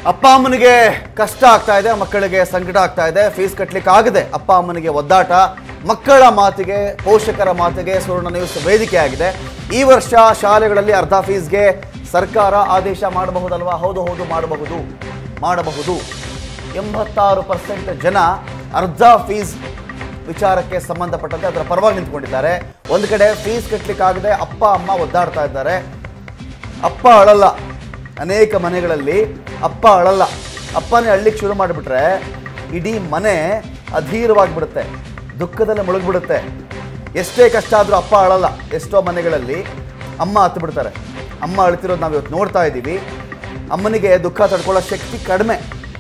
ಅಪ್ಪ ಅಮ್ಮನಿಗೆ ಕಷ್ಟ ಆಗ್ತಾ ಇದೆ ಮಕ್ಕಳಿಗೆ ಸಂಕಟ ಆಗ್ತಾ ಇದೆ ಫೀಸ್ ಕಟ್ಲಿಕ್ಕೆ ಆಗದೆ ಅಪ್ಪ ಅಮ್ಮನಿಗೆ ಒದ್ದಾಟ ಮಕ್ಕಳ ಮಾತಿಗೆ ಪೋಷಕರ ಮಾತಿಗೆ ಸುವರ್ಣ ನ್ಯೂಸ್ ವೇದಿಕೆ ಆಗಿದೆ ಈ ವರ್ಷ ಶಾಲೆಗಳಲ್ಲಿ ಅರ್ಧ ಫೀಸ್ಗೆ ಸರ್ಕಾರ ಆದೇಶ ಮಾಡಬಹುದಲ್ವಾ ಹೌದು ಹೌದು ಮಾಡಬಹುದು ಮಾಡಬಹುದು ಎಂಬತ್ತಾರು ಪರ್ಸೆಂಟ್ ಜನ ಅರ್ಧ ಫೀಸ್ ವಿಚಾರಕ್ಕೆ ಸಂಬಂಧಪಟ್ಟಂತೆ ಅದರ ಪರವಾಗಿ ನಿಂತ್ಕೊಂಡಿದ್ದಾರೆ ಒಂದು ಕಡೆ ಫೀಸ್ ಕಟ್ಟಲಿಕ್ಕಾಗದೆ ಅಪ್ಪ ಅಮ್ಮ ಒದ್ದಾಡ್ತಾ ಇದ್ದಾರೆ ಅಪ್ಪ ಅಳಲ್ಲ ಅನೇಕ ಮನೆಗಳಲ್ಲಿ ಅಪ್ಪ ಅಳಲ್ಲ ಅಪ್ಪನೇ ಅಳ್ಲಿಕ್ಕೆ ಶುರು ಮಾಡಿಬಿಟ್ರೆ ಇಡೀ ಮನೆ ಅಧೀರವಾಗಿಬಿಡುತ್ತೆ ದುಃಖದಲ್ಲಿ ಮುಳುಗ್ಬಿಡುತ್ತೆ ಎಷ್ಟೇ ಕಷ್ಟ ಆದರೂ ಅಪ್ಪ ಅಳಲ್ಲ ಎಷ್ಟೋ ಮನೆಗಳಲ್ಲಿ ಅಮ್ಮ ಹತ್ತು ಬಿಡ್ತಾರೆ ಅಮ್ಮ ಅಳ್ತಿರೋದು ನಾವು ಇವತ್ತು ನೋಡ್ತಾ ಇದ್ದೀವಿ ಅಮ್ಮನಿಗೆ ದುಃಖ ತಡ್ಕೊಳ್ಳೋ ಶಕ್ತಿ ಕಡಿಮೆ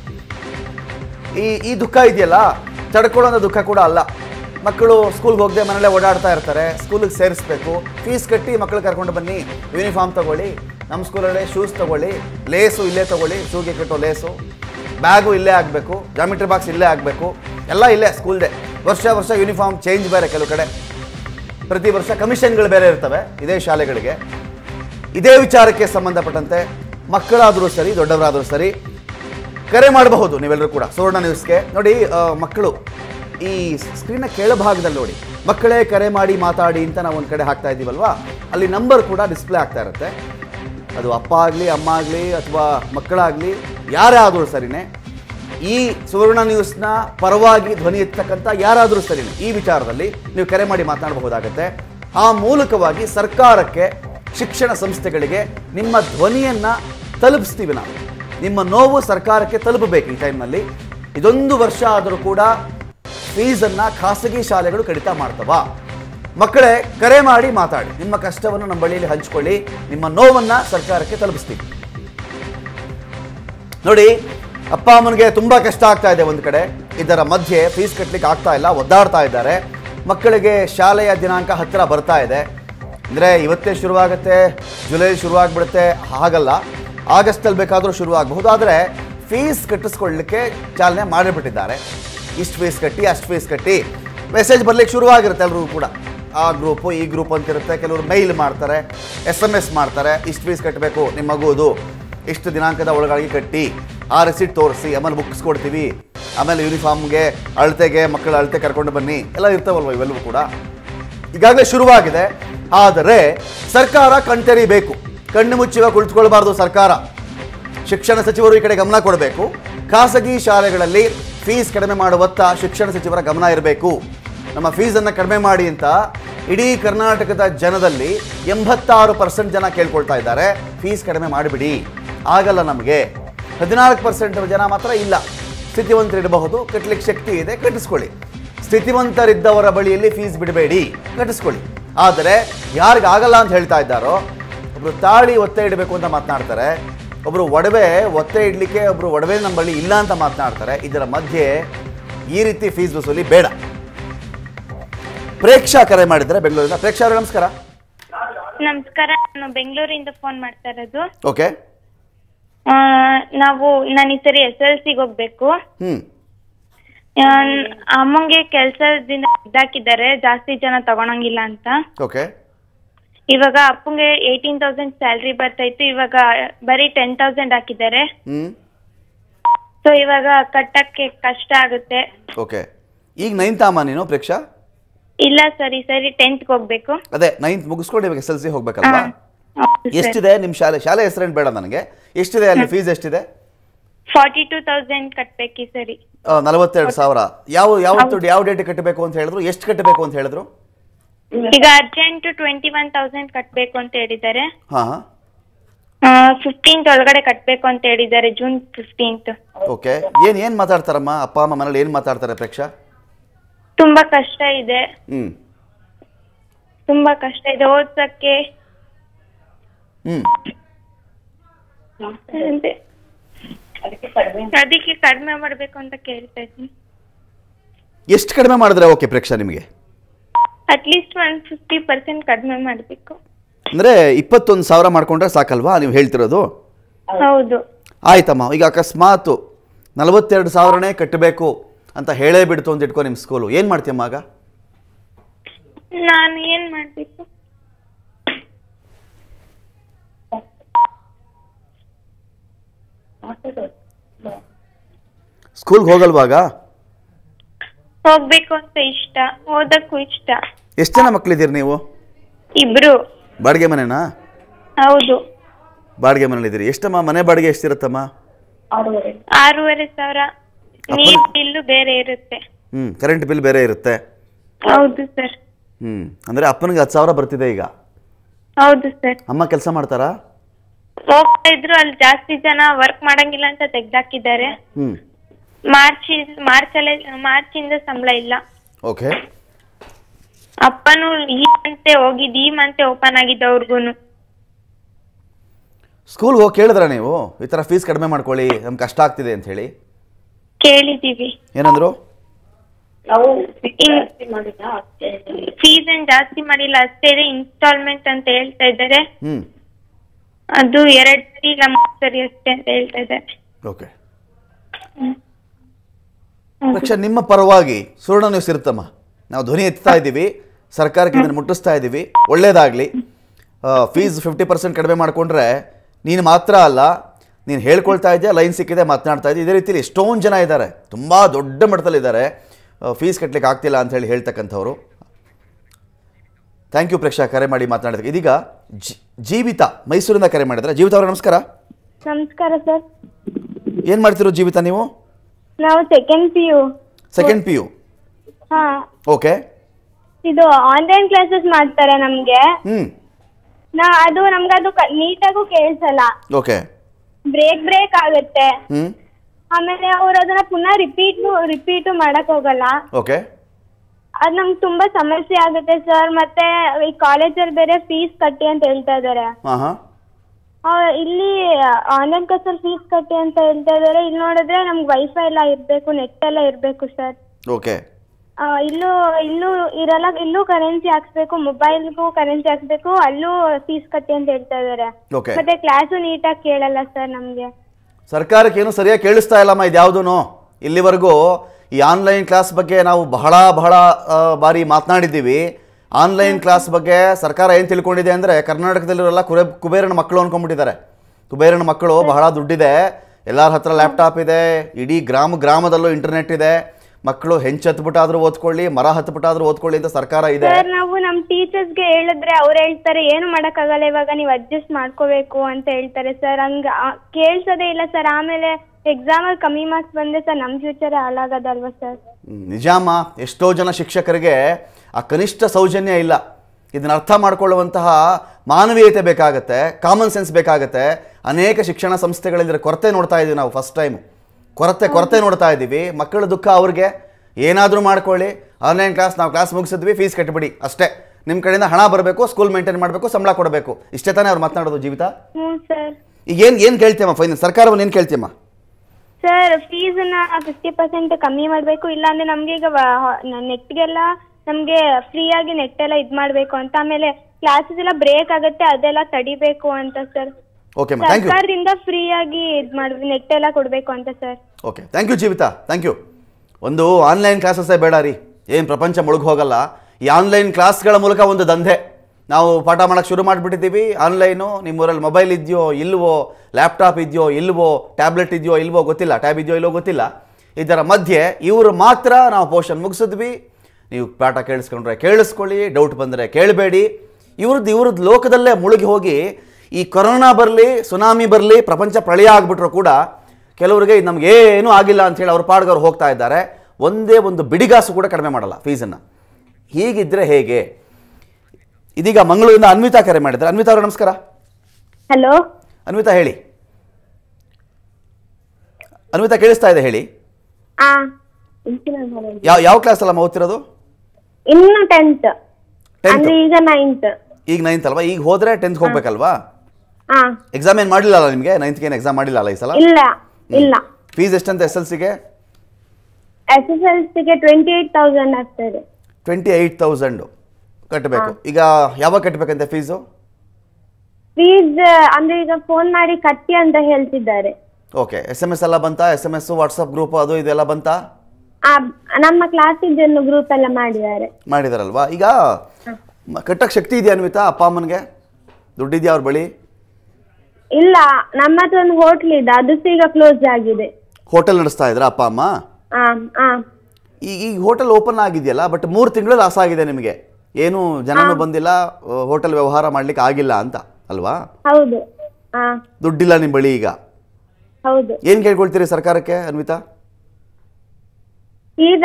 ಈ ಈ ದುಃಖ ಇದೆಯಲ್ಲ ತಡ್ಕೊಳ್ಳೋ ದುಃಖ ಕೂಡ ಅಲ್ಲ ಮಕ್ಕಳು ಸ್ಕೂಲ್ಗೆ ಹೋಗದೆ ಮನೇಲೆ ಓಡಾಡ್ತಾ ಇರ್ತಾರೆ ಸ್ಕೂಲಿಗೆ ಸೇರಿಸ್ಬೇಕು ಫೀಸ್ ಕಟ್ಟಿ ಮಕ್ಕಳು ಕರ್ಕೊಂಡು ಬನ್ನಿ ಯೂನಿಫಾರ್ಮ್ ತಗೊಳ್ಳಿ ನಮ್ಮ ಸ್ಕೂಲಲ್ಲೇ ಶೂಸ್ ತಗೊಳ್ಳಿ ಲೇಸು ಇಲ್ಲೇ ತಗೊಳ್ಳಿ ಶೂಗೆ ಕಟ್ಟೋ ಲೇಸು ಬ್ಯಾಗು ಇಲ್ಲೇ ಆಗಬೇಕು ಜಾಮಿಟ್ರಿ ಬಾಕ್ಸ್ ಇಲ್ಲೇ ಆಗಬೇಕು ಎಲ್ಲ ಇಲ್ಲೇ ಸ್ಕೂಲ್ದೆ ವರ್ಷ ವರ್ಷ ಯೂನಿಫಾರ್ಮ್ ಚೇಂಜ್ ಬೇರೆ ಕೆಲವು ಕಡೆ ಪ್ರತಿ ವರ್ಷ ಕಮಿಷನ್ಗಳು ಬೇರೆ ಇರ್ತವೆ ಇದೇ ಶಾಲೆಗಳಿಗೆ ಇದೇ ವಿಚಾರಕ್ಕೆ ಸಂಬಂಧಪಟ್ಟಂತೆ ಮಕ್ಕಳಾದರೂ ಸರಿ ದೊಡ್ಡವರಾದರೂ ಸರಿ ಕರೆ ಮಾಡಬಹುದು ನೀವೆಲ್ಲರೂ ಕೂಡ ಸುವರ್ಣ ನ್ಯೂಸ್ಗೆ ನೋಡಿ ಆ, ಮಕ್ಕಳು ಈ ಸ್ಕ್ರೀನ್ನ ಕೆಳಭಾಗದಲ್ಲಿ ನೋಡಿ ಮಕ್ಕಳೇ ಕರೆ ಮಾಡಿ ಮಾತಾಡಿ ಅಂತ ನಾವು ಒಂದು ಕಡೆ ಹಾಕ್ತಾ ಇದ್ದೀವಲ್ವಾ ಅಲ್ಲಿ ನಂಬರ್ ಕೂಡ ಡಿಸ್ಪ್ಲೇ ಆಗ್ತಾ ಇರುತ್ತೆ ಅದು ಅಪ್ಪ ಆಗಲಿ ಅಮ್ಮ ಆಗಲಿ ಅಥವಾ ಮಕ್ಕಳಾಗಲಿ ಯಾರೇ ಆದರೂ ಸರಿನೇ ಈ ಸುವರ್ಣ ನ್ಯೂಸ್ನ ಪರವಾಗಿ ಧ್ವನಿ ಎತ್ತಕ್ಕಂಥ ಯಾರಾದರೂ ಸರಿನೇ ಈ ವಿಚಾರದಲ್ಲಿ ನೀವು ಕರೆ ಮಾಡಿ ಮಾತನಾಡಬಹುದಾಗತ್ತೆ ಆ ಮೂಲಕವಾಗಿ ಸರ್ಕಾರಕ್ಕೆ ಶಿಕ್ಷಣ ಸಂಸ್ಥೆಗಳಿಗೆ ನಿಮ್ಮ ಧ್ವನಿಯನ್ನ ತಲುಪಿಸ್ತೀವಿ ನಾವು ನಿಮ್ಮ ನೋವು ಸರ್ಕಾರಕ್ಕೆ ತಲುಪಬೇಕು ಈ ಟೈಮ್ನಲ್ಲಿ ಇದೊಂದು ವರ್ಷ ಆದರೂ ಕೂಡ ಫೀಸನ್ನ ಖಾಸಗಿ ಶಾಲೆಗಳು ಕಡಿತ ಮಾಡ್ತವ ಮಕ್ಕಳೇ ಕರೆ ಮಾಡಿ ಮಾತಾಡಿ ನಿಮ್ಮ ಕಷ್ಟವನ್ನು ನಮ್ಮ ಬಳಿಯಲ್ಲಿ ಹಂಚಿಕೊಳ್ಳಿ ನಿಮ್ಮ ನೋವನ್ನ ಸರ್ಕಾರಕ್ಕೆ ತಲುಪಿಸ್ತೀವಿ ನೋಡಿ ಅಪ್ಪ ಅಮ್ಮನಿಗೆ ತುಂಬಾ ಕಷ್ಟ ಆಗ್ತಾ ಇದೆ ಒಂದು ಕಡೆ ಇದರ ಮಧ್ಯೆ ಫೀಸ್ ಕಟ್ಲಿಕ್ಕೆ ಆಗ್ತಾ ಇಲ್ಲ ಒದ್ದಾಡ್ತಾ ಇದ್ದಾರೆ ಮಕ್ಕಳಿಗೆ ಶಾಲೆಯ ದಿನಾಂಕ ಹತ್ತಿರ ಬರ್ತಾ ಇದೆ ಅಂದರೆ ಇವತ್ತೇ ಶುರುವಾಗುತ್ತೆ ಜುಲೈ ಶುರುವಾಗ್ಬಿಡುತ್ತೆ ಹಾಗಲ್ಲ ಆಗಸ್ಟಲ್ಲಿ ಬೇಕಾದರೂ ಶುರು ಆಗಬಹುದು ಆದರೆ ಫೀಸ್ ಕಟ್ಟಿಸ್ಕೊಳ್ಳಿಕ್ಕೆ ಚಾಲನೆ ಮಾಡಿಬಿಟ್ಟಿದ್ದಾರೆ ಇಷ್ಟು ಫೀಸ್ ಕಟ್ಟಿ ಅಷ್ಟು ಫೀಸ್ ಕಟ್ಟಿ ಮೆಸೇಜ್ ಬರ್ಲಿಕ್ಕೆ ಶುರುವಾಗಿರುತ್ತೆ ಎಲ್ರಿಗೂ ಕೂಡ ಆ ಗ್ರೂಪು ಈ ಗ್ರೂಪ್ ಅಂತ ಇರುತ್ತೆ ಕೆಲವರು ಮೈಲ್ ಮಾಡ್ತಾರೆ ಎಸ್ ಎಮ್ ಎಸ್ ಮಾಡ್ತಾರೆ ಇಷ್ಟು ಫೀಸ್ ಕಟ್ಟಬೇಕು ನಿಮ್ಮ ಮಗುವುದು ಇಷ್ಟು ದಿನಾಂಕದ ಒಳಗಾಗಿ ಕಟ್ಟಿ ಆ ರೆಸಿಟ್ ತೋರಿಸಿ ಆಮೇಲೆ ಬುಕ್ಸ್ ಕೊಡ್ತೀವಿ ಆಮೇಲೆ ಯೂನಿಫಾರ್ಮ್ಗೆ ಅಳತೆಗೆ ಮಕ್ಕಳ ಅಳತೆ ಕರ್ಕೊಂಡು ಬನ್ನಿ ಎಲ್ಲ ಇರ್ತಾವಲ್ವ ಇವೆಲ್ಲವೂ ಕೂಡ ಈಗಾಗಲೇ ಶುರುವಾಗಿದೆ ಆದರೆ ಸರ್ಕಾರ ಕಣ್ತೆರಿಬೇಕು ಕಣ್ಣು ಮುಚ್ಚುವ ಕುಳಿತುಕೊಳ್ಬಾರ್ದು ಸರ್ಕಾರ ಶಿಕ್ಷಣ ಸಚಿವರು ಈ ಕಡೆ ಗಮನ ಕೊಡಬೇಕು ಖಾಸಗಿ ಶಾಲೆಗಳಲ್ಲಿ ಫೀಸ್ ಕಡಿಮೆ ಮಾಡುವತ್ತ ಶಿಕ್ಷಣ ಸಚಿವರ ಗಮನ ಇರಬೇಕು ನಮ್ಮ ಫೀಸನ್ನು ಕಡಿಮೆ ಮಾಡಿ ಅಂತ ಇಡೀ ಕರ್ನಾಟಕದ ಜನದಲ್ಲಿ ಎಂಬತ್ತಾರು ಪರ್ಸೆಂಟ್ ಜನ ಕೇಳ್ಕೊಳ್ತಾ ಇದ್ದಾರೆ ಫೀಸ್ ಕಡಿಮೆ ಮಾಡಿಬಿಡಿ ಆಗಲ್ಲ ನಮಗೆ ಹದಿನಾಲ್ಕು ಪರ್ಸೆಂಟ್ ಜನ ಮಾತ್ರ ಇಲ್ಲ ಸ್ಥಿತಿವಂತರಿರಬಹುದು ಕಟ್ಟಲಿಕ್ಕೆ ಶಕ್ತಿ ಇದೆ ಕಟ್ಟಿಸ್ಕೊಳ್ಳಿ ಸ್ಥಿತಿವಂತರಿದ್ದವರ ಬಳಿಯಲ್ಲಿ ಫೀಸ್ ಬಿಡಬೇಡಿ ಕಟ್ಟಿಸ್ಕೊಳ್ಳಿ ಆದರೆ ಯಾರಿಗಾಗಲ್ಲ ಅಂತ ಹೇಳ್ತಾ ಇದ್ದಾರೋ ಒಬ್ರು ತಾಳಿ ಒತ್ತೆ ಇಡಬೇಕು ಅಂತ ಮಾತನಾಡ್ತಾರೆ ಒಬ್ರು ಒಡವೆ ಒತ್ತೆ ಇಡ್ಲಿಕ್ಕೆ ಒಬ್ರು ಒಡವೆ ನಮ್ಮ ಬಳಿ ಇಲ್ಲ ಅಂತ ಮಾತನಾಡ್ತಾರೆ ಇದರ ಮಧ್ಯೆ ಈ ರೀತಿ ಫೀಸ್ ವಸೂಲಿ ಬೇಡ ಪ್ರೇಕ್ಷಾ ಕರೆ ಮಾಡಿದ್ದಾರೆ ಬೆಂಗಳೂರಿನ ಪ್ರೇಕ್ಷಾ ಅವರೇ ನಮಸ್ಕಾರ ನಮಸ್ಕಾರ ನಾನು ಬೆಂಗಳೂರಿಂದ ಫೋನ್ ಮಾಡ್ತಾ ಇರೋದು ಓಕೆ ಆ, ನಾವು ನಾನು ಈ ಸರಿ ಎಸ್ ಎಲ್ ಸಿಗೆ ಹೋಗ್ಬೇಕು ಹ್ಮ್ ಆ, ಅಮ್ಮಂಗೆ ಕೆಲ್ಸದಿಂದ ಇದಾಕಿದ್ದಾರೆ ಜಾಸ್ತಿ ಜನ ತಗೊಳಂಗಿಲ್ಲ ಅಂತ ಓಕೆ ಇವಾಗ ಅಪ್ಪಂಗೆ ಏಯ್ಟೀನ್ ತೌಸಂಡ್ ಸ್ಯಾಲ್ರಿ ಬರ್ತಾ ಇತ್ತು ಇವಾಗ ಬರೀ ಟೆನ್ ತೌಸಂಡ್ ಹಾಕಿದ್ದಾರೆ ಹ್ಮ್ ಸೊ ಇವಾಗ ಕಟ್ಟಕ್ಕೆ ಕಷ್ಟ ಆಗುತ್ತೆ ಓಕೆ ಈಗ ನೈನ್ತ್ ಅಮ್ಮ ನೀನು ಪ್ರೇಕ್ಷಾ ಇಲ್ಲ ಸರ್ ಈ ಸರಿ ಟೆಂತ್ಗೆ ಹೋಗ್ಬೇಕು ಅದೇ ನೈನ್ತ್ ಮುಗಿಸ್ಕೊಂಡು ಇವಾಗ ಎಸ್ ಎಲ್ ಸಿ ಹೋಗ್ಬೇಕಲ್ವಾ ಎಷ್ಟಿದೆ ನಿಮ್ಮ ಶಾಲೆ ಶಾಲೆ ಹೆಸರೇನು ಬೇಡ ನನಗೆ ಎಷ್ಟಿದೆ ಅಲ್ಲಿ ಫೀಸ್ ಎಷ್ಟಿದೆ ಫಾರ್ಟಿ ಟೂ ತೌಸಂಡ್ ಕಟ್ಬೇಕು ಈ ಸರಿ ಆ, ನಲವತ್ತೆರಡು ಸಾವಿರ ಯಾವ ಯಾವತ್ತು ಯಾವ ಡೇಟ್ ಕಟ್ಟಬೇಕು ಅಂತ ಹೇಳಿದ್ರು ಎಷ್ಟು ಕಟ್ಟಬೇಕು ಅಂತ ಹೇಳಿದ್ರು ಈಗ ಅರ್ಜೆಂಟ್ ಟ್ವೆಂಟಿ ಒನ್ ತೌಸಂಡ್ ಕಟ್ಬೇಕು ಅಂತ ಹೇಳಿದ್ದಾರೆ ಹಾಂ ಹಾಂ ಫಿಫ್ಟೀನ್ತ್ ಒಳಗಡೆ ಕಟ್ಬೇಕು ಅಂತ ಹೇಳಿದ್ದಾರೆ ಜೂನ್ ಫಿಫ್ಟೀನ್ತ್ ಓಕೆ ಏನು ಏನು ಮಾತಾಡ್ತಾರಮ್ಮ ಅಪ್ಪ ಅಮ್ಮ ಮನೇಲಿ ಏನು ಮಾತಾಡ್ತಾರೆ ಪ್ರೇಕ್ಷಾ ತುಂಬಾ ಕಷ್ಟ ಇದೆ ಹ್ಞೂ ತುಂಬಾ ಕಷ್ಟ ಇದೆ ಓದ್ಸಕ್ಕೆ ಹ್ಞೂ ಅದೇ. ಅದಕ್ಕೆ ಕಡಿಮೆ ಮಾಡ್ಬೇಕು ಅಂತ ಕೇಳ್ತಾ ಇದ್ದೀನಿ ಎಷ್ಟು ಕಡಿಮೆ ಮಾಡಿದ್ರೆ ಓಕೆ ಪ್ರೇಕ್ಷಾ ನಿಮಗೆ ಅಟ್ಲೀಸ್ಟ್ ಒನ್ ಫಿಫ್ಟಿ ಪರ್ಸೆಂಟ್ ಕಡಿಮೆ ಮಾಡಬೇಕು ಅಂದರೆ ಇಪ್ಪತ್ತೊಂದು ಸಾವಿರ ಮಾಡ್ಕೊಂಡ್ರೆ ಸಾಕಲ್ವಾ ನೀವು ಹೇಳ್ತಿರೋದು ಹೌದು ಆಯ್ತಮ್ಮ ಈಗ ಅಕಸ್ಮಾತು ನಲವತ್ತೆರಡು ಸಾವಿರನೇ ಕಟ್ಟಬೇಕು ಅಂತ ಹೇಳೇ ಬಿಡ್ತು ಅಂತ ಇಟ್ಕೊ ನಿಮ್ಮ ಸ್ಕೂಲು ಏನು ಮಾಡ್ತೀಯಮ್ಮ ಆಗ ನಾನು ಏನ್ ಮಾಡ್ಬೇಕು ಸ್ಕೂಲ್ಗೆ ಹೋಗಲ್ವಾಗ ಹೋಗ್ಬೇಕು ಅಂತ ಇಷ್ಟ ಓದಕ್ಕೂ ಇಷ್ಟ ಎಷ್ಟು ಜನ ಮಕ್ಕಳಿದ್ದೀರಿ ನೀವು ಇಬ್ರು ಬಾಡಿಗೆ ಮನೆನಾ ಹೌದು ಬಾಡಿಗೆ ಮನೇಲಿದ್ದೀರಿ ಎಷ್ಟಮ್ಮ ಮನೆ ಬಾಡಿಗೆ ಎಷ್ಟಿರುತ್ತಮ್ಮ ಆರೂವರೆ ಸಾವಿರ ನೀರು ಬಿಲ್ಲು ಬೇರೆ ಇರುತ್ತೆ ಹ್ಞೂ ಕರೆಂಟ್ ಬಿಲ್ ಬೇರೆ ಇರುತ್ತೆ ಹೌದು ಸರ್ ಹ್ಞೂ ಅಂದರೆ ಅಪ್ಪನಿಗೆ ಹತ್ತು ಸಾವಿರ ಬರ್ತಿದೆ ಈಗ ಹೌದು ಸರ್ ಅಮ್ಮ ಕೆಲಸ ಮಾಡ್ತಾರಾ ಹೋಗ್ತಾ ಇದ್ರು ಅಲ್ಲಿ ಜಾಸ್ತಿ ಜನ ವರ್ಕ್ ಮಾಡಂಗಿಲ್ಲ ಅಂತ ತೆಗ್ದಾಕಿದ್ದಾರೆ ಹ್ಞೂ ಮಾರ್ಚ್ ಮಾರ್ಚ್ ಅಲ್ಲೇ ಮಾರ್ಚ್ ಇಂದ ಸಂಬಳ ಇಲ್ಲ ಓಕೆ ಅಪ್ಪನು ಈ ಮಂತೆ ಹೋಗಿದ್ ಈ ಮಂತೆ ಓಪನ್ ಆಗಿದ್ದ ಅವ್ರಿಗೂನು ಸ್ಕೂಲ್ಗೆ ಹೋಗಿ ಕೇಳಿದ್ರ ನೀವು ಈ ಥರ ಫೀಸ್ ಕಡಿಮೆ ಮಾಡ್ಕೊಳ್ಳಿ ನಮ್ಗೆ ಕಷ್ಟ ಆಗ್ತಿದೆ ಅಂತ ಹೇಳಿ ಕೇಳಿದೀವಿ ಏನಂದ್ರು ಫೀಸ್ ಏನ್ ಜಾಸ್ತಿ ಮಾಡಿಲ್ಲ ಅಷ್ಟೇ ಇದೆ ಇನ್ಸ್ಟಾಲ್ಮೆಂಟ್ ಅಂತ ಹೇಳ್ತಾ ಇದ್ದಾರೆ ಹ್ಞೂ ಅದು ಎರಡ್ ಸರಿ ಇಲ್ಲ ಮೂರ್ ಸರಿ ಅಷ್ಟೇ ಅಂತ ಹೇಳ್ತಾ ಇದ್ದಾರೆ ಓಕೆ ರಕ್ಷಾ ನಿಮ್ಮ ಪರವಾಗಿ ಸುವರ್ಣ ನ್ಯೂಸ್ ಇರುತ್ತಮ್ಮ ನಾವು ಧ್ವನಿ ಎತ್ತಾ ಇದ್ದೀವಿ ಸರ್ಕಾರಕ್ಕೆ ಇದನ್ನು ಮುಟ್ಟಿಸ್ತಾ ಇದ್ದೀವಿ ಒಳ್ಳೇದಾಗಲಿ ಫೀಸ್ ಫಿಫ್ಟಿ ಪರ್ಸೆಂಟ್ ಕಡಿಮೆ ಮಾಡಿಕೊಂಡ್ರೆ ನೀನು ಮಾತ್ರ ಅಲ್ಲ ನೀನು ಹೇಳ್ಕೊಳ್ತಾ ಇದೆಯಾ ಲೈನ್ ಸಿಕ್ಕಿದೆ ಮಾತನಾಡ್ತಾ ಇದ್ದೆ ಇದೇ ರೀತಿಲಿ ಎಷ್ಟೊಂದು ಜನ ಇದ್ದಾರೆ ತುಂಬ ದೊಡ್ಡ ಮಟ್ಟದಲ್ಲಿದ್ದಾರೆ ಫೀಸ್ ಕಟ್ಟಲಿಕ್ಕೆ ಆಗ್ತಿಲ್ಲ ಅಂತ ಹೇಳಿ ಹೇಳ್ತಕ್ಕಂಥವ್ರು ಥ್ಯಾಂಕ್ ಯು ಪ್ರೇಕ್ಷಾ ಕರೆ ಮಾಡಿ ಮಾತನಾಡಿದ್ರೆ ಇದೀಗ ಜಿ- ಜೀವಿತ ಮೈಸೂರಿಂದ ಕರೆ ಮಾಡಿದ್ರೆ ಜೀವಿತ ಅವರೇ ನಮಸ್ಕಾರ ನಮಸ್ಕಾರ ಸರ್ ಏನು ಮಾಡ್ತಿರೋ ಜೀವಿತ ನೀವು ನಾವು second P U second P U ಹಾ ಓಕೆ ಇದು ಆನ್ಲೈನ್ ಕ್ಲಾಸಸ್ ಮಾಡ್ತಾರೆ ನಮ್ಗೆ ಹ್ಞೂ ನಾ ಅದು ನಮ್ಗೆ ಅದು ನೀಟಾಗೂ ಕೇಳಿಸಲ್ಲ ಓಕೆ ಬ್ರೇಕ್ ಬ್ರೇಕ್ ಆಗುತ್ತೆ ಹ್ಞೂ ಆಮೇಲೆ ಅವ್ರು ಅದನ್ನ ಪುನಃ ರಿಪೀಟ್ ರಿಪೀಟ್ ಮಾಡಕ್ ಹೋಗಲ್ಲ ಓಕೆ ಅದ್ ನಮ್ಗೆ ತುಂಬಾ ಸಮಸ್ಯೆ ಆಗುತ್ತೆ ಸರ್ ಮತ್ತೆ ಈ ಕಾಲೇಜಲ್ಲಿ ಬೇರೆ ಫೀಸ್ ಕಟ್ಟಿ ಅಂತ ಹೇಳ್ತಾ ಇದಾರೆ ಹಾಂ ಹಾಂ ಆ, ಇಲ್ಲಿ ಆನ್ಲೈನ್ ಕ್ಲಾಸಲ್ಲಿ ಫೀಸ್ ಕಟ್ಟಿ ಅಂತ ಹೇಳ್ತಾ ಇದಾರೆ ಇಲ್ಲಿ ನೋಡಿದ್ರೆ ನಮ್ಗೆ ವೈಫೈ ಎಲ್ಲ ಇರ್ಬೇಕು ನೆಟ್ ಎಲ್ಲ ಇರ್ಬೇಕು ಸರ್ ಓಕೆ ಇಲ್ಲೂ ಇಲ್ಲೂ ಇರಲ್ಲ ಇಲ್ಲೂ ಕರೆನ್ಸಿ ಹಾಕ್ಸ್ಬೇಕು ಮೊಬೈಲ್ಗೂ ಕರೆನ್ಸಿ ಹಾಕ್ಸ್ಬೇಕು ಅಲ್ಲೂ ಫೀಸ್ ಕಟ್ಟಿ ಅಂತ ಹೇಳ್ತಾ ಇದಾರೆ ಓಕೆ ಮತ್ತೆ ಕ್ಲಾಸು ನೀಟಾಗಿ ಕೇಳಲ್ಲ ಸರ್ ನಮ್ಗೆ ಸರ್ಕಾರಕ್ಕೆ ಏನು ಸರಿಯಾಗಿ ಕೇಳಿಸ್ತಾ ಇಲ್ಲಮ್ಮ ಇದ್ಯಾವುದೂ ಇಲ್ಲಿವರೆಗೂ ಈ ಆನ್ಲೈನ್ ಕ್ಲಾಸ್ ಬಗ್ಗೆ ನಾವು ಬಹಳ ಬಹಳ ಆ, ಬಾರಿ ಮಾತನಾಡಿದ್ದೀವಿ ಆನ್ಲೈನ್ ಕ್ಲಾಸ್ ಬಗ್ಗೆ ಸರ್ಕಾರ ಏನು ತಿಳ್ಕೊಂಡಿದೆ ಅಂದರೆ ಕರ್ನಾಟಕದಲ್ಲಿರೋಲ್ಲ ಕುರೆ ಕುಬೇರನ ಮಕ್ಕಳು ಅಂದ್ಕೊಂಡ್ಬಿಟ್ಟಿದ್ದಾರೆ ಕುಬೇರನ ಮಕ್ಕಳು ಬಹಳ ದುಡ್ಡಿದೆ ಎಲ್ಲರ ಹತ್ರ ಲ್ಯಾಪ್ಟಾಪ್ ಇದೆ ಇಡೀ ಗ್ರಾಮ ಗ್ರಾಮದಲ್ಲೂ ಇಂಟರ್ನೆಟ್ ಇದೆ ಮಕ್ಕಳು ಹೆಂಚು ಹತ್ಬಿಟ್ಟಾದ್ರೂ ಓದ್ಕೊಳ್ಳಿ ಮರ ಹತ್ಬಿಟ್ಟಾದ್ರೂ ಓದ್ಕೊಳ್ಳಿ ಅಂತ ಸರ್ಕಾರ ಇದೆ ಸರ್ ನಾವು ನಮ್ ಟೀಚರ್ಸ್ಗೆ ಹೇಳಿದ್ರೆ ಅವ್ರು ಹೇಳ್ತಾರೆ ಏನು ಮಾಡಕ್ಕಾಗಲ್ಲ ಇವಾಗ ನೀವು ಅಡ್ಜಸ್ಟ್ ಮಾಡ್ಕೋಬೇಕು ಅಂತ ಹೇಳ್ತಾರೆ ಸರ್ ಹಂಗ ಆ, ಕೇಳ್ಸೋದೇ ಇಲ್ಲ ಸರ್ ಆಮೇಲೆ ಎಕ್ಸಾಮ್ ಅಲ್ಲಿ ಕಮ್ಮಿ ಮಾರ್ಕ್ಸ್ ಬಂದ್ರೆ ಸರ್ ನಮ್ ಫ್ಯೂಚರ್ ಹಾಳಾಗೋದಲ್ವಾ ಸರ್ ಹ್ಮ್, ನಿಜಾಮ ಎಷ್ಟೋ ಜನ ಶಿಕ್ಷಕರಿಗೆ ಆ ಕನಿಷ್ಠ ಸೌಜನ್ಯ ಇಲ್ಲ ಇದನ್ನ ಅರ್ಥ ಮಾಡ್ಕೊಳ್ಳುವಂತಹ ಮಾನವೀಯತೆ ಬೇಕಾಗತ್ತೆ ಕಾಮನ್ ಸೆನ್ಸ್ ಬೇಕಾಗತ್ತೆ ಅನೇಕ ಶಿಕ್ಷಣ ಸಂಸ್ಥೆಗಳಿದ್ರೆ ಕೊರತೆ ನೋಡ್ತಾ ಇದ್ದೀವಿ ನಾವು ಫಸ್ಟ್ ಟೈಮ್ ಕೊರತೆ ಕೊರತೆ ನೋಡ್ತಾ ಇದ್ದೀವಿ ಮಕ್ಕಳ ದುಃಖ ಅವ್ರಿಗೆ ಏನಾದರೂ ಮಾಡ್ಕೊಳ್ಳಿ ಆನ್ಲೈನ್ ಕ್ಲಾಸ್ ನಾವು ಕ್ಲಾಸ್ ಮುಗಿಸಿದ್ವಿ ಫೀಸ್ ಕಟ್ಬಿಡಿ ಅಷ್ಟೇ ನಿಮ್ಮ ಕಡೆಯಿಂದ ಹಣ ಬರಬೇಕು ಸ್ಕೂಲ್ ಮೇಂಟೈನ್ ಮಾಡಬೇಕು ಸಂಬಳ ಕೊಡಬೇಕು ಇಷ್ಟೇ ತಾನೇ ಅವ್ರು ಮಾತನಾಡೋದು ಜೀವಿತ ಹ್ಞೂ ಸರ್ ಈಗ ಏನು ಏನು ಕೇಳ್ತೀಯಮ್ಮ ಫೈನಲ್ ಸರ್ಕಾರವನ್ನು ಏನು ಕೇಳ್ತೀಯಮ್ಮ ಸರ್ ಫೀಸನ್ನ ಫಿಫ್ಟಿ ಪರ್ಸೆಂಟ್ ಕಮ್ಮಿ ಮಾಡಬೇಕು ಇಲ್ಲಾಂದ್ರೆ ನಮ್ಗೆ ಈಗ ನೆಟ್ಗೆಲ್ಲ ನಮ್ಗೆ ಫ್ರೀ ಆಗಿ ನೆಟ್ ಎಲ್ಲ ಇದ್ ಮಾಡ್ಬೇಕು ಅಂತ ಆಮೇಲೆ ಕ್ಲಾಸಸ್ ಎಲ್ಲ ಬ್ರೇಕ್ ಆಗುತ್ತೆ ಅದೆಲ್ಲ ತಡಿಬೇಕು ಅಂತ ಸರ್ ಓಕೆ ಅಮ್ಮ ಥ್ಯಾಂಕ್ ಯು ಸರ್ಕಾರದಿಂದ ಫ್ರೀ ಆಗಿ ಇದ್ ಮಾಡ್ಬೇಕು ನೆಟ್ ಎಲ್ಲ ಕೊಡ್ಬೇಕು ಅಂತ sir okay thank you Jeevitha thank you ಒಂದು ಆನ್ಲೈನ್ ಕ್ಲಾಸಸ್ಸೇ ಬೇಡ ರೀ ಏನು ಪ್ರಪಂಚ ಮುಳುಗ್ ಹೋಗಲ್ಲ ಈ ಆನ್ಲೈನ್ ಕ್ಲಾಸ್ಗಳ ಮೂಲಕ ಒಂದು ದಂಧೆ ನಾವು ಪಾಠ ಮಾಡೋಕ್ಕೆ ಶುರು ಮಾಡಿಬಿಟ್ಟಿದ್ದೀವಿ ಆನ್ಲೈನು ನಿಮ್ಮೂರಲ್ಲಿ ಮೊಬೈಲ್ ಇದೆಯೋ ಇಲ್ವೋ ಲ್ಯಾಪ್ಟಾಪ್ ಇದೆಯೋ ಇಲ್ವೋ ಟ್ಯಾಬ್ಲೆಟ್ ಇದೆಯೋ ಇಲ್ವೋ ಗೊತ್ತಿಲ್ಲ ಟ್ಯಾಬ್ ಇದೆಯೋ ಇಲ್ವೋ ಗೊತ್ತಿಲ್ಲ ಇದರ ಮಧ್ಯೆ ಇವರು ಮಾತ್ರ ನಾವು ಪೋರ್ಷನ್ ಮುಗಿಸಿದ್ವಿ ನೀವು ಪಾಠ ಕೇಳಿಸ್ಕೊಂಡ್ರೆ ಕೇಳಿಸ್ಕೊಳ್ಳಿ ಡೌಟ್ ಬಂದರೆ ಕೇಳಬೇಡಿ ಇವ್ರದ್ದು ಇವ್ರದ್ದು ಲೋಕದಲ್ಲೇ ಮುಳುಗಿ ಹೋಗಿ ಈ ಕೊರೋನಾ ಬರಲಿ ಸುನಾಮಿ ಬರಲಿ ಪ್ರಪಂಚ ಪ್ರಳಯ ಆಗಿಬಿಟ್ರು ಕೂಡ ಕೆಲವರಿಗೆ ಇದು ನಮ್ಗೆ ಏನೂ ಆಗಿಲ್ಲ ಅಂಥೇಳಿ ಅವ್ರ ಪಾಡ್ಗವ್ರು ಹೋಗ್ತಾ ಇದ್ದಾರೆ ಒಂದೇ ಒಂದು ಬಿಡಿಗಾಸು ಕೂಡ ಕಡಿಮೆ ಮಾಡಲ್ಲ ಫೀಸನ್ನು ಹೀಗಿದ್ದರೆ ಹೇಗೆ ಇದೀಗ ಮಂಗಳೂರಿಂದ ಅನ್ವಿತಾ ಕರೆ ಮಾಡಿದ್ದಾರೆ ಅನ್ವಿತಾ ಅವರು ನಮಸ್ಕಾರ ಹಲೋ ಅನ್ವಿತಾ ಹೇಳಿ ಅನ್ವಿತಾ ಕೇಳಿಸ್ತಾ ಇದೆ ಹೇಳಿ ಆ ಯಾವ ಯಾವ ಕ್ಲಾಸ್ ಅಲ್ಲ ಓದ್ತಿರೋದು ಇನ್ನು ಟೆಂತ್ ಟೆಂತ್ ಅಂದ್ರೆ ಈಗ ನೈನ್ತ್ ಈಗ ನೈನ್ತ್ ಅಲ್ವಾ ಈಗ ಹೋದ್ರೆ ಟೆಂತ್ ಹೋಗ್ಬೇಕಲ್ವಾ ಆ ಎಕ್ಸಾಮ್ ಏನು ಮಾಡಿಲ್ಲ ಅಲ್ಲ ನಿಮಗೆ ನೈನ್ತ್ಗೆ ಏನು ಎಕ್ಸಾಮ್ ಮಾಡಿಲ್ಲ ಅಲ್ಲ ಈ ಸಲ ಇಲ್ಲ ಇಲ್ಲ ಫೀಸ್ ಎಷ್ಟಂತ ಎಸ್ ಎಲ್ ಸಿಗೆ ಎಸ್ ಎಸ್ ಎಲ್ ಸಿಗೆ ಟ್ವೆಂಟಿ ಏಟ್ ತೌಸಂಡ್ ಆಗ್ತದೆ ಟ್ವೆಂಟಿ ಏಯ್ಟ್ ತೌಸಂಡು ಕಟ್ಟಬೇಕು ಈಗ ಯಾವಾಗ ಕಟ್ಟಬೇಕಂತೆ ಫೀಸು ಫೀಸ್ ಅಂದ್ರೆ ಈಗ ಫೋನ್ ಮಾಡಿ ಕಟ್ಟಿ ಅಂತ ಹೇಳ್ತಿದ್ದಾರೆ ಓಕೆ ಎಸ್ ಎಮ್ ಎಸ್ ಎಲ್ಲ ಬಂತಾ S M S WhatsApp group ಅದು ಇದೆಲ್ಲ ಬಂತಾ ಆ ನಮ್ಮ ಕ್ಲಾಸಿದ್ದು ಗ್ರೂಪ್ ಎಲ್ಲ ಮಾಡಿದ್ದಾರೆ ಮಾಡಿದಾರಲ್ವಾ ಈಗ ಮ- ಕಟ್ಟಕ್ಕೆ ಶಕ್ತಿ ಇದೆಯಾ ಅನ್ವಿತಾ ಅಪ್ಪ ಅಮ್ಮನಿಗೆ ದುಡ್ಡಿದೆಯಾ ಅವ್ರ ಬಳಿ ಇಲ್ಲ ನಮ್ಮ ಹತ್ರ ಒಂದು ಹೋಟ್ಲ್ ಇದೆ ಅದು ಸಹ ಈಗ ಕ್ಲೋಸ್ ಆಗಿದೆ ಹೋಟೆಲ್ ನಡೆಸ್ತಾ ಇದ್ರ ಅಪ್ಪ ಅಮ್ಮ ಆ ಆ ಈಗ ಈಗ ಹೋಟೆಲ್ ಓಪನ್ ಆಗಿದೆಯಲ್ಲ ಬಟ್ ಮೂರು ತಿಂಗಳು ಲಾಸ್ ಆಗಿದೆ ನಿಮಗೆ ಏನು ಜನನೂ ಬಂದಿಲ್ಲ ಹೋಟೆಲ್ ವ್ಯವಹಾರ ಮಾಡ್ಲಿಕ್ಕೆ ಆಗಿಲ್ಲ ಅಂತ ಅಲ್ವಾ ಹೌದು ಆ ದುಡ್ಡಿಲ್ಲ ನಿಮ್ಮ ಬಳಿ ಈಗ ಹೌದು ಏನು ಕೇಳ್ಕೊಳ್ತೀರಿ ಸರ್ಕಾರಕ್ಕೆ ಅನ್ವಿತಾ ಈಗ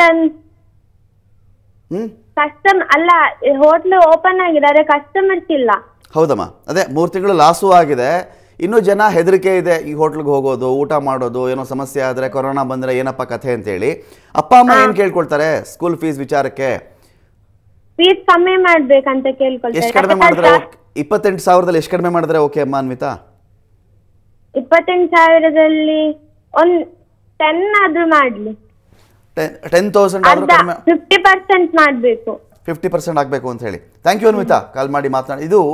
ಹ್ಞೂ ಕಸ್ಟಮ್ ಅಲ್ಲ ಹೋಟ್ಲು ಓಪನ್ ಆಗಿದ್ದಾರೆ ಕಸ್ಟಮರ್ಸ್ ಇಲ್ಲ ಹೌದಮ್ಮ ಅದೇ ಮೂರು ತಿಂಗಳು ಲಾಸು ಆಗಿದೆ ಇನ್ನೂ ಜನ ಹೆದರಿಕೆ ಇದೆ ಈ ಹೋಟ್ಲಿಗೆ ಹೋಗೋದು ಊಟ ಮಾಡೋದು ಏನೋ ಸಮಸ್ಯೆ ಆದರೆ ಕೊರೋನಾ ಬಂದರೆ ಏನಪ್ಪ ಕಥೆ ಅಂತೇಳಿ ಅಪ್ಪ ಅಮ್ಮ ಏನು ಕೇಳ್ಕೊಳ್ತಾರೆ ಸ್ಕೂಲ್ ಫೀಸ್ ವಿಚಾರಕ್ಕೆ ಫೀಸ್ ಕಮ್ಮಿ ಮಾಡ್ಬೇಕಂತ ಎಷ್ಟು ಕಡಿಮೆ ಮಾಡಿದ್ರೆ ಕೇಳ್ಕೊಳ್ತಾರೆ ಓಕೆ ಇಪ್ಪತ್ತೆಂಟು ಸಾವಿರದಲ್ಲಿ ಎಷ್ಟು ಕಡಿಮೆ ಮಾಡಿದ್ರೆ ಓಕೆ ಅಮ್ಮ ಅನ್ವಿತಾ ಇಪ್ಪತ್ತೆಂಟು ಸಾವಿರದಲ್ಲಿ ಒಂದ್ ಟೆನ್ ಆದ್ರೂ ಮಾಡ್ಲಿ ಟೆನ್ ಟೆನ್ ತೌಸಂಡ್ ಆದರೂ ಅರ್ಧ ಕಡಿಮೆ ಫಿಫ್ಟಿ ಪರ್ಸೆಂಟ್ ಮಾಡ್ಬೇಕು ಫಿಫ್ಟಿ ಪರ್ಸೆಂಟ್ ಆಗಬೇಕು ಅಂತ ಹೇಳಿ ಥ್ಯಾಂಕ್ ಯು ಅನ್ವಿತಾ ಕಾಲ್ ಮಾಡಿ ಮಾತನಾಡಿ ಇದು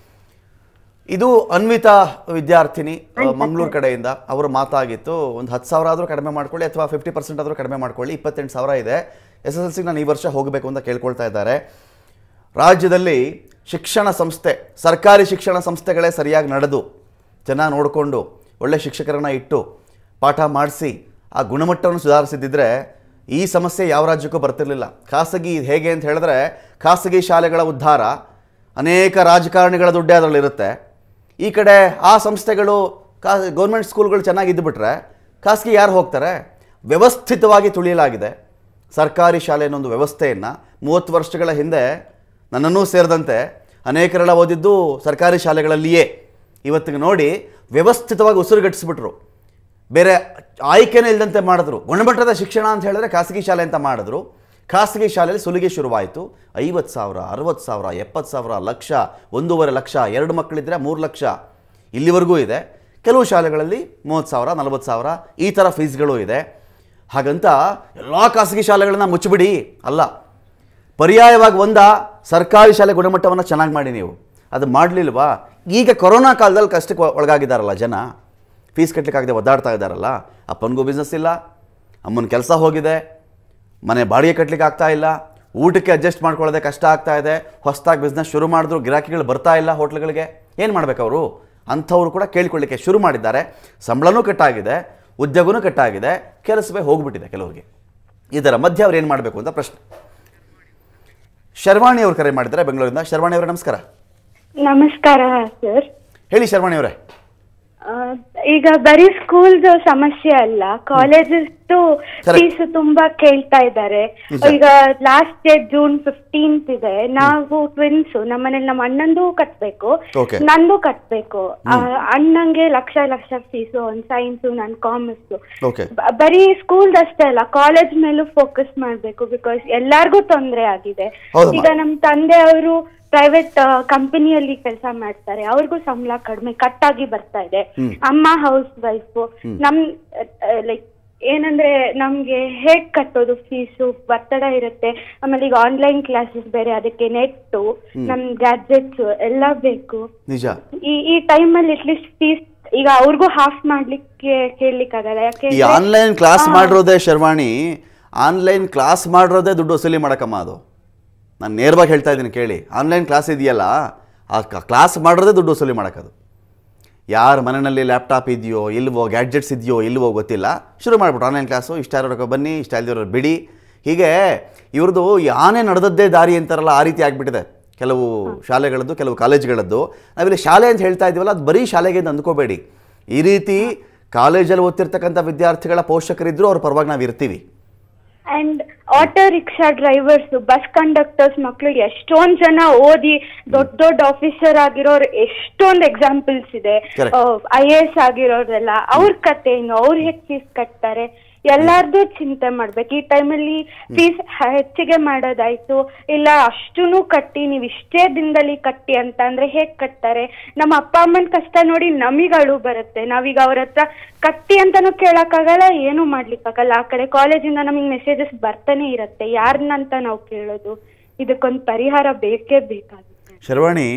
ಇದು ಅನ್ವಿತಾ ವಿದ್ಯಾರ್ಥಿನಿ ಮಂಗಳೂರು ಕಡೆಯಿಂದ ಅವರ ಮಾತಾಗಿತ್ತು ಒಂದು ಹತ್ತು ಸಾವಿರ ಆದರೂ ಕಡಿಮೆ ಮಾಡ್ಕೊಳ್ಳಿ ಅಥವಾ ಫಿಫ್ಟಿ ಪರ್ಸೆಂಟ್ ಆದರೂ ಕಡಿಮೆ ಮಾಡ್ಕೊಳ್ಳಿ ಇಪ್ಪತ್ತೆಂಟು ಸಾವಿರ ಇದೆ ಎಸ್ ಎಸ್ ಎಲ್ ಸಿಗೆ ನಾನು ಈ ವರ್ಷ ಹೋಗಬೇಕು ಅಂತ ಕೇಳ್ಕೊಳ್ತಾ ಇದ್ದಾರೆ ರಾಜ್ಯದಲ್ಲಿ ಶಿಕ್ಷಣ ಸಂಸ್ಥೆ ಸರ್ಕಾರಿ ಶಿಕ್ಷಣ ಸಂಸ್ಥೆಗಳೇ ಸರಿಯಾಗಿ ನಡೆದು ಜನ ನೋಡಿಕೊಂಡು ಒಳ್ಳೆ ಶಿಕ್ಷಕರನ್ನ ಇಟ್ಟು ಪಾಠ ಮಾಡಿಸಿ ಆ ಗುಣಮಟ್ಟವನ್ನು ಸುಧಾರಿಸಿದ್ದಿದ್ರೆ ಈ ಸಮಸ್ಯೆ ಯಾವ ರಾಜ್ಯಕ್ಕೂ ಬರ್ತಿರ್ಲಿಲ್ಲ ಖಾಸಗಿ ಹೇಗೆ ಅಂತ ಹೇಳಿದ್ರೆ ಖಾಸಗಿ ಶಾಲೆಗಳ ಉದ್ಧಾರ ಅನೇಕ ರಾಜಕಾರಣಿಗಳ ದುಡ್ಡೇ ಅದರಲ್ಲಿರುತ್ತೆ ಈ ಕಡೆ ಆ ಸಂಸ್ಥೆಗಳು ಕಾ ಗೌರ್ಮೆಂಟ್ ಸ್ಕೂಲ್ಗಳು ಚೆನ್ನಾಗಿದ್ದುಬಿಟ್ರೆ ಖಾಸಗಿ ಯಾರು ಹೋಗ್ತಾರೆ ವ್ಯವಸ್ಥಿತವಾಗಿ ತುಳಿಯಲಾಗಿದೆ ಸರ್ಕಾರಿ ಶಾಲೆ ಅನ್ನೋ ವ್ಯವಸ್ಥೆಯನ್ನು ಮೂವತ್ತು ವರ್ಷಗಳ ಹಿಂದೆ ನನ್ನನ್ನೂ ಸೇರಿದಂತೆ ಅನೇಕರೆಲ್ಲ ಓದಿದ್ದು ಸರ್ಕಾರಿ ಶಾಲೆಗಳಲ್ಲಿಯೇ ಇವತ್ತಿಗೆ ನೋಡಿ ವ್ಯವಸ್ಥಿತವಾಗಿ ಉಸಿರುಗಟ್ಟಿಸ್ಬಿಟ್ರು ಬೇರೆ ಆಯ್ಕೆನೇ ಇಲ್ಲದಂತೆ ಮಾಡಿದ್ರು ಗುಣಮಟ್ಟದ ಶಿಕ್ಷಣ ಅಂತ ಹೇಳಿದ್ರೆ ಖಾಸಗಿ ಶಾಲೆ ಅಂತ ಮಾಡಿದ್ರು ಖಾಸಗಿ ಶಾಲೆಯಲ್ಲಿ ಸುಲಿಗೆ ಶುರುವಾಯಿತು ಐವತ್ತು ಸಾವಿರ ಅರವತ್ತು ಸಾವಿರ ಎಪ್ಪತ್ತು ಸಾವಿರ ಲಕ್ಷ ಒಂದೂವರೆ ಲಕ್ಷ ಎರಡು ಮಕ್ಕಳಿದ್ರೆ ಮೂರು ಲಕ್ಷ ಇಲ್ಲಿವರೆಗೂ ಇದೆ ಕೆಲವು ಶಾಲೆಗಳಲ್ಲಿ ಮೂವತ್ತು ಸಾವಿರ ನಲವತ್ತು ಸಾವಿರ ಈ ಥರ ಫೀಸ್ಗಳು ಇದೆ ಹಾಗಂತ ಎಲ್ಲ ಖಾಸಗಿ ಶಾಲೆಗಳನ್ನ ಮುಚ್ಚಿಬಿಡಿ ಅಲ್ಲ ಪರ್ಯಾಯವಾಗಿ ಒಂದ ಸರ್ಕಾರಿ ಶಾಲೆ ಗುಣಮಟ್ಟವನ್ನು ಚೆನ್ನಾಗಿ ಮಾಡಿ ನೀವು ಅದು ಮಾಡಲಿಲ್ವಾ ಈಗ ಕೊರೋನಾ ಕಾಲದಲ್ಲಿ ಕಷ್ಟಕ್ಕೆ ಒ- ಒಳಗಾಗಿದ್ದಾರಲ್ಲ ಜನ ಫೀಸ್ ಕಟ್ಟಲಿಕ್ಕಾಗದೆ ಒದ್ದಾಡ್ತಾ ಇದ್ದಾರಲ್ಲ ಅಪ್ಪನಿಗೂ ಬಿಸ್ನೆಸ್ ಇಲ್ಲ ಅಮ್ಮನ ಕೆಲಸ ಹೋಗಿದೆ ಮನೆ ಬಾಡಿಗೆ ಕಟ್ಟಲಿಕ್ಕೆ ಆಗ್ತಾ ಇಲ್ಲ ಊಟಕ್ಕೆ ಅಡ್ಜಸ್ಟ್ ಮಾಡ್ಕೊಳ್ಳೋದೇ ಕಷ್ಟ ಆಗ್ತಾ ಇದೆ ಹೊಸದಾಗಿ ಬಿಸ್ನೆಸ್ ಶುರು ಮಾಡಿದ್ರು ಗಿರಾಕಿಗಳು ಬರ್ತಾ ಇಲ್ಲ ಹೋಟ್ಲ್ಗಳಿಗೆ ಏನು ಮಾಡ್ಬೇಕು ಅವರು ಅಂಥವ್ರು ಕೂಡ ಕೇಳಿಕೊಳ್ಳಿಕ್ಕೆ ಶುರು ಮಾಡಿದ್ದಾರೆ ಸಂಬಳನೂ ಕಟ್ಟಾಗಿದೆ ಉದ್ಯೋಗನೂ ಕಟ್ಟಾಗಿದೆ ಕೆಲಸವೇ ಹೋಗ್ಬಿಟ್ಟಿದೆ ಕೆಲವರಿಗೆ ಇದರ ಮಧ್ಯೆ ಅವ್ರು ಏನು ಮಾಡಬೇಕು ಅಂತ ಪ್ರಶ್ನೆ ಶರ್ವಾಣಿ ಅವರು ಕರೆ ಮಾಡಿದ್ದಾರೆ ಬೆಂಗಳೂರಿಂದ ಶರ್ವಾಣಿ ಅವರೇ ನಮಸ್ಕಾರ ನಮಸ್ಕಾರ ಸರ್ ಹೇಳಿ ಶರ್ವಾಣಿ ಅವರೇ ಈಗ ಬರೀ ಸ್ಕೂಲ್ದು ಸಮಸ್ಯೆ ಅಲ್ಲ ಕಾಲೇಜಸ್ Correct. ಫೀಸ್ ತುಂಬಾ ಕೇಳ್ತಾ ಇದ್ದಾರೆ ನಿಜ. ಈಗ ಲಾಸ್ಟ್ ಡೇಟ್ ಜೂನ್ ಫಿಫ್ಟೀನ್ತ್ ಇದೆ ನಾವು ಟ್ವಿನ್ಸ್ ನಮ್ಮನೇಲಿ ನಮ್ಮ ಅಣ್ಣಂದು ಕಟ್ಬೇಕು Okay. ನಂದು ಕಟ್ಬೇಕು ಆ, ಅಣ್ಣಂಗೆ ಲಕ್ಷ ಲಕ್ಷ ಫೀಸು ಅವ್ನ್ ಸೈನ್ಸು ನನ್ ಕಾಮರ್ಸ್ ಓಕೆ ಬರೀ ಸ್ಕೂಲ್ ಅಷ್ಟೇ ಅಲ್ಲ ಕಾಲೇಜ್ ಮೇಲೂ ಫೋಕಸ್ ಮಾಡ್ಬೇಕು ಬಿಕಾಸ್ ಎಲ್ಲಾರ್ಗೂ ತೊಂದರೆ ಆಗಿದೆ ಹೌದಮ್ಮ. ಈಗ ನಮ್ ತಂದೆ ಅವರು ಪ್ರೈವೇಟ್ ಕಂಪನಿಯಲ್ಲಿ ಕೆಲಸ ಮಾಡ್ತಾರೆ ಅವ್ರಿಗೂ ಸಂಬಳ ಕಡಿಮೆ ಕಟ್ ಆಗಿ ಬರ್ತಾ ಇದೆ ಅಮ್ಮ ಹೌಸ್ ವೈಫ್ ನಮ್ ಲೈಕ್ ಏನಂದ್ರೆ ನಮ್ಗೆ ಹೇಗ್ ಕಟ್ಟೋದು ಫೀಸು ಒತ್ತಡ ಇರುತ್ತೆ ಆಮೇಲೆ ಈಗ ಆನ್ಲೈನ್ ಕ್ಲಾಸಸ್ ಬೇರೆ ಅದಕ್ಕೆ ನೆಟ್ಟು ನಮ್ ಗ್ಯಾಜೆಟ್ಸ್ ಎಲ್ಲ ಬೇಕು ನಿಜ ಈ ಈ ಟೈಮಲ್ಲಿ ಅಟ್ಲೀಸ್ಟ್ ಫೀಸ್ ಈಗ ಅವ್ರಿಗೂ ಹಾಫ್ ಮಾಡ್ಲಿಕ್ಕೆ ಕೇಳಲಿಕ್ಕಾಗಲ್ಲ ಈ ಯಾಕೆ ಆನ್ಲೈನ್ ಕ್ಲಾಸ್ ಮಾಡಿರೋದೇ ಶರ್ವಾಣಿ ಆನ್ಲೈನ್ ಕ್ಲಾಸ್ ಮಾಡಿರೋದೇ ದುಡ್ಡು ವಸೂಲಿ ಮಾಡಕ್ಕಮ್ಮ ಅದು ನಾನು ನೇರವಾಗಿ ಹೇಳ್ತಾ ಇದ್ದೀನಿ ಕೇಳಿ ಆನ್ಲೈನ್ ಕ್ಲಾಸ್ ಇದೆಯಲ್ಲ ಆ ಕ್ಲಾಸ್ ಮಾಡಿರೋದೇ ದುಡ್ಡು ವಸೂಲಿ ಮಾಡೋಕ್ಕದು ಯಾರ ಮನೆಯಲ್ಲಿ ಲ್ಯಾಪ್ಟಾಪ್ ಇದೆಯೋ ಇಲ್ವೋ ಗ್ಯಾಡ್ಜೆಟ್ಸ್ ಇದೆಯೋ ಇಲ್ವೋ ಗೊತ್ತಿಲ್ಲ ಶುರು ಮಾಡಿಬಿಟ್ಟು ಆನ್ಲೈನ್ ಕ್ಲಾಸು ಇಷ್ಟ ಇರೋರಿಗೆ ಬನ್ನಿ ಇಷ್ಟ ಇಲ್ದಿರೋರು ಬಿಡಿ ಹೀಗೆ ಇವ್ರದ್ದು ಈ ಆನೆ ನಡೆದದ್ದೇ ದಾರಿ ಅಂತಾರಲ್ಲ ಆ ರೀತಿ ಆಗಿಬಿಟ್ಟಿದೆ ಕೆಲವು ಶಾಲೆಗಳದ್ದು ಕೆಲವು ಕಾಲೇಜುಗಳದ್ದು ನಾವಿಲ್ಲಿ ಶಾಲೆ ಅಂತ ಹೇಳ್ತಾ ಇದೀವಲ್ಲ ಅದು ಬರೀ ಶಾಲೆಗೆ ಅಂತ ಅಂದ್ಕೋಬೇಡಿ ಈ ರೀತಿ ಕಾಲೇಜಲ್ಲಿ ಓದ್ತಿರ್ತಕ್ಕಂಥ ವಿದ್ಯಾರ್ಥಿಗಳ ಪೋಷಕರಿದ್ದರೂ ಅವ್ರ ಪರವಾಗಿ ನಾವು ಇರ್ತೀವಿ and auto rickshaw drivers bus conductors ಮಕ್ಳು ಎಷ್ಟೊಂದ್ ಜನ ಓದಿ ದೊಡ್ಡ ದೊಡ್ಡ ಆಫೀಸರ್ ಆಗಿರೋರು ಎಷ್ಟೊಂದ್ ಎಕ್ಸಾಂಪಲ್ಸ್ ಇದೆ Correct. ಐ ಎ ಎಸ್ ಆಗಿರೋರೆಲ್ಲ ಅವ್ರ ಕತೆ ಏನು ಅವ್ರು ಹೇಗ್ ಫೀಸ್ ಕಟ್ತಾರೆ ಎಲ್ಲಾರ್ದು ಚಿಂತೆ ಮಾಡ್ಬೇಕು ಈ ಟೈಮಲ್ಲಿ ಫೀಸ್ ಹೆಚ್ಚಿಗೆ ಮಾಡೋದಾಯ್ತು ಇಲ್ಲ ಅಷ್ಟೂನು ಕಟ್ಟಿ ನೀವ್ ಇಷ್ಟೇ ದಿನದಲ್ಲಿ ಕಟ್ಟಿ ಅಂತ ಅಂದ್ರೆ ಹೇಗ್ ಕಟ್ತಾರೆ ನಮ್ಮ ಅಪ್ಪ ಅಮ್ಮನ ಕಷ್ಟ ನೋಡಿ ನಮಗ್ ಅಳು ಬರುತ್ತೆ ನಾವೀಗ ಅವ್ರ ಹತ್ರ ಕಟ್ಟಿ ಅಂತಾನು ಕೇಳಕ್ಕಾಗಲ್ಲ ಏನು ಮಾಡ್ಲಿಕ್ಕಾಗಲ್ಲ ಆ ಕಡೆ ಕಾಲೇಜಿಂದ ನಮಗೆ ಮೆಸೇಜಸ್ ಬರ್ತಾನೆ ಇರತ್ತೆ ಯಾರನ್ನಂತ ನಾವು ಕೇಳೋದು ಇದಕ್ಕೊಂದು ಪರಿಹಾರ ಬೇಕೇ ಬೇಕಾಗುತ್ತೆ ಶರ್ವಾಣಿ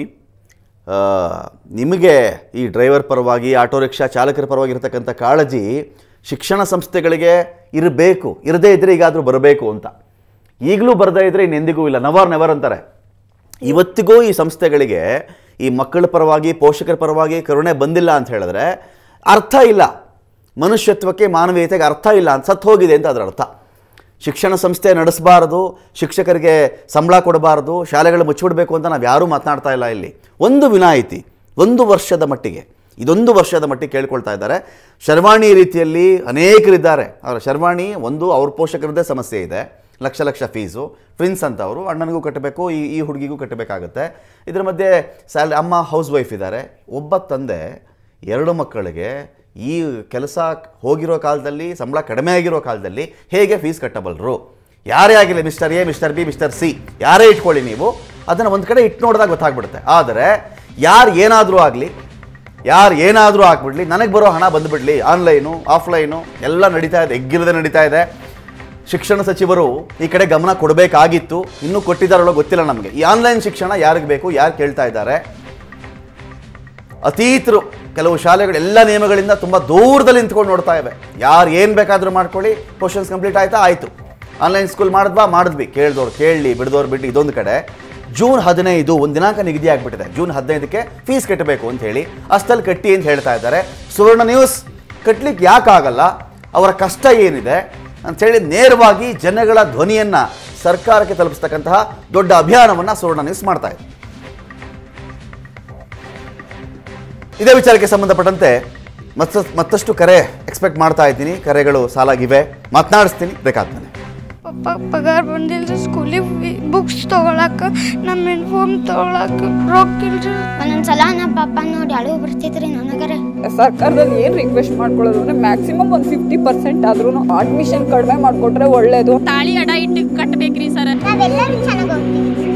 ಆ, ನಿಮಗೆ ಈ ಡ್ರೈವರ್ ಪರವಾಗಿ ಆಟೋ ರಿಕ್ಷಾ ಚಾಲಕರ ಪರವಾಗಿ ಇರತಕ್ಕಂಥ ಕಾಳಜಿ ಶಿಕ್ಷಣ ಸಂಸ್ಥೆಗಳಿಗೆ ಇರಬೇಕು ಇರದೇ ಇದ್ದರೆ ಈಗಾದರೂ ಬರಬೇಕು ಅಂತ ಈಗಲೂ ಬರದೇ ಇದ್ದರೆ ಇನ್ನೆಂದಿಗೂ ಇಲ್ಲ ನವರ್ ನೆವರ್ ಅಂತಾರೆ ಇವತ್ತಿಗೂ ಈ ಸಂಸ್ಥೆಗಳಿಗೆ ಈ ಮಕ್ಕಳ ಪರವಾಗಿ ಪೋಷಕರ ಪರವಾಗಿ ಕರುಣೆ ಬಂದಿಲ್ಲ ಅಂತ ಹೇಳಿದ್ರೆ ಅರ್ಥ ಇಲ್ಲ ಮನುಷ್ಯತ್ವಕ್ಕೆ ಮಾನವೀಯತೆಗೆ ಅರ್ಥ ಇಲ್ಲ ಅಂತ ಸತ್ತು ಹೋಗಿದೆ ಅಂತ ಅದರ ಅರ್ಥ ಶಿಕ್ಷಣ ಸಂಸ್ಥೆ ನಡೆಸಬಾರದು ಶಿಕ್ಷಕರಿಗೆ ಸಂಬಳ ಕೊಡಬಾರದು ಶಾಲೆಗಳು ಮುಚ್ಚಿಬಿಡಬೇಕು ಅಂತ ನಾವು ಯಾರೂ ಮಾತನಾಡ್ತಾ ಇಲ್ಲ ಇಲ್ಲಿ ಒಂದು ವಿನಾಯಿತಿ ಒಂದು ವರ್ಷದ ಮಟ್ಟಿಗೆ ಇದೊಂದು ವರ್ಷದ ಮಟ್ಟಿಗೆ ಕೇಳ್ಕೊಳ್ತಾ ಇದ್ದಾರೆ ಶರ್ವಾಣಿ ರೀತಿಯಲ್ಲಿ ಅನೇಕರಿದ್ದಾರೆ ಅವರ ಶರ್ವಾಣಿ ಒಂದು ಅವ್ರ ಪೋಷಕರದ್ದೇ ಸಮಸ್ಯೆ ಇದೆ ಲಕ್ಷ ಲಕ್ಷ ಫೀಸು ಟ್ವಿನ್ಸ್ ಅಂತ ಅವರು ಅಣ್ಣನಿಗೂ ಕಟ್ಟಬೇಕು ಈ ಈ ಹುಡುಗಿಗೂ ಕಟ್ಟಬೇಕಾಗುತ್ತೆ ಇದರ ಮಧ್ಯೆ ಸ್ಯಾಲ್ ಅಮ್ಮ ಹೌಸ್ ವೈಫ್ ಇದ್ದಾರೆ ಒಬ್ಬ ತಂದೆ ಎರಡು ಮಕ್ಕಳಿಗೆ ಈ ಕೆಲಸ ಹೋಗಿರೋ ಕಾಲದಲ್ಲಿ ಸಂಬಳ ಕಡಿಮೆ ಆಗಿರೋ ಕಾಲದಲ್ಲಿ ಹೇಗೆ ಫೀಸ್ ಕಟ್ಟಬಲ್ಲರು ಯಾರೇ ಆಗಿರಲಿ mister A mister B mister C ಯಾರೇ ಇಟ್ಕೊಳ್ಳಿ ನೀವು ಅದನ್ನು ಒಂದು ಕಡೆ ಇಟ್ಟು ನೋಡಿದಾಗ ಗೊತ್ತಾಗ್ಬಿಡುತ್ತೆ ಆದರೆ ಯಾರು ಏನಾದರೂ ಆಗಲಿ ಯಾರು ಏನಾದರೂ ಹಾಕ್ಬಿಡ್ಲಿ ನನಗೆ ಬರೋ ಹಣ ಬಂದುಬಿಡ್ಲಿ ಆನ್ಲೈನು ಆಫ್ಲೈನು ಎಲ್ಲ ನಡೀತಾ ಇದೆ ಎಗ್ಗಿರದೆ ನಡೀತಾ ಇದೆ ಶಿಕ್ಷಣ ಸಚಿವರು ಈ ಕಡೆ ಗಮನ ಕೊಡಬೇಕಾಗಿತ್ತು ಇನ್ನೂ ಕೊಟ್ಟಿದ್ದಾರಲ್ಲೋ ಗೊತ್ತಿಲ್ಲ ನಮಗೆ ಈ ಆನ್ಲೈನ್ ಶಿಕ್ಷಣ ಯಾರಿಗೆ ಬೇಕು ಯಾರು ಕೇಳ್ತಾ ಇದ್ದಾರೆ ಅತೀತರು ಕೆಲವು ಶಾಲೆಗಳು ಎಲ್ಲ ನಿಯಮಗಳಿಂದ ತುಂಬ ದೂರದಲ್ಲಿ ನಿಂತ್ಕೊಂಡು ನೋಡ್ತಾ ಇವೆ ಯಾರು ಏನು ಬೇಕಾದರೂ ಮಾಡ್ಕೊಳ್ಳಿ ಕ್ವಶನ್ಸ್ ಕಂಪ್ಲೀಟ್ ಆಯ್ತಾ ಆಯಿತು ಆನ್ಲೈನ್ ಸ್ಕೂಲ್ ಮಾಡಿದ್ವಾ ಮಾಡಿದ್ವಿ ಕೇಳಿದವ್ರು ಕೇಳಲಿ ಬಿಡಿದವ್ರು ಬಿಟ್ಟು ಇದೊಂದು ಕಡೆ ಜೂನ್ ಹದಿನೈದು ಒಂದು ದಿನಾಂಕ ನಿಗದಿ ಆಗಿಬಿಟ್ಟಿದೆ ಜೂನ್ ಹದಿನೈದಕ್ಕೆ ಫೀಸ್ ಕಟ್ಟಬೇಕು ಅಂತ ಹೇಳಿ ಅಷ್ಟಲ್ಲಿ ಕಟ್ಟಿ ಅಂತ ಹೇಳ್ತಾ ಇದ್ದಾರೆ ಸುವರ್ಣ ನ್ಯೂಸ್ ಕಟ್ಲಿಕ್ಕೆ ಯಾಕಾಗಲ್ಲ ಅವರ ಕಷ್ಟ ಏನಿದೆ ಅಂಥೇಳಿ ನೇರವಾಗಿ ಜನಗಳ ಧ್ವನಿಯನ್ನು ಸರ್ಕಾರಕ್ಕೆ ತಲುಪಿಸ್ತಕ್ಕಂತಹ ದೊಡ್ಡ ಅಭಿಯಾನವನ್ನು ಸುವರ್ಣ ನ್ಯೂಸ್ ಮಾಡ್ತಾ ಇದೆ ಇದೇ ವಿಚಾರಕ್ಕೆ ಸಂಬಂಧಪಟ್ಟಂತೆ ಮತ್ತ ಮತ್ತಷ್ಟು ಕರೆ ಎಕ್ಸ್ಪೆಕ್ಟ್ ಮಾಡ್ತಾ ಇದ್ದೀನಿ ಕರೆಗಳು ಸಾಲಾಗಿವೆ ಮಾತನಾಡಿಸ್ತೀನಿ ಬೇಕಾದ್ಮೇಲೆ ಪಪ್ಪ ಪಗಾರ ಬಂದಿಲ್ರಿ ಸ್ಕೂಲಿಗೆ ಬುಕ್ಸ್ ತೊಗೊಳಕ್ಕೆ ನಮ್ಮ ಯೂನಿಫಾರ್ಮ್ ತೊಗೊಳಕ್ಕೆ ರೊಕ್ಕ ಇಲ್ರಿ ಒಂದೊಂದ್ಸಲ ನಮ್ಮ ಪಪ್ಪ ನೋಡಿ ಅಳು ಬರ್ತೈತ್ರಿ ನನಗರೆ ಸರ್ಕಾರದಲ್ಲಿ ಏನು ರಿಕ್ವೆಸ್ಟ್ ಮಾಡ್ಕೊಳ್ಳೋದು ಅಂದ್ರೆ ಮ್ಯಾಕ್ಸಿಮಮ್ ಒಂದು ಫಿಫ್ಟಿ ಪರ್ಸೆಂಟ್ ಆದ್ರೂ ಅಡ್ಮಿಷನ್ ಕಡಿಮೆ ಮಾಡಿಕೊಟ್ರೆ ಒಳ್ಳೇದು ತಾಳಿ ಅಡ ಇಟ್ಟು ಕಟ್ಟಬೇಕ್ರಿ ಸರ್ ನಾವೆಲ್ಲರೂ ಚೆನ್ನಾಗಿ ಹೋಗ್ತೀವಿ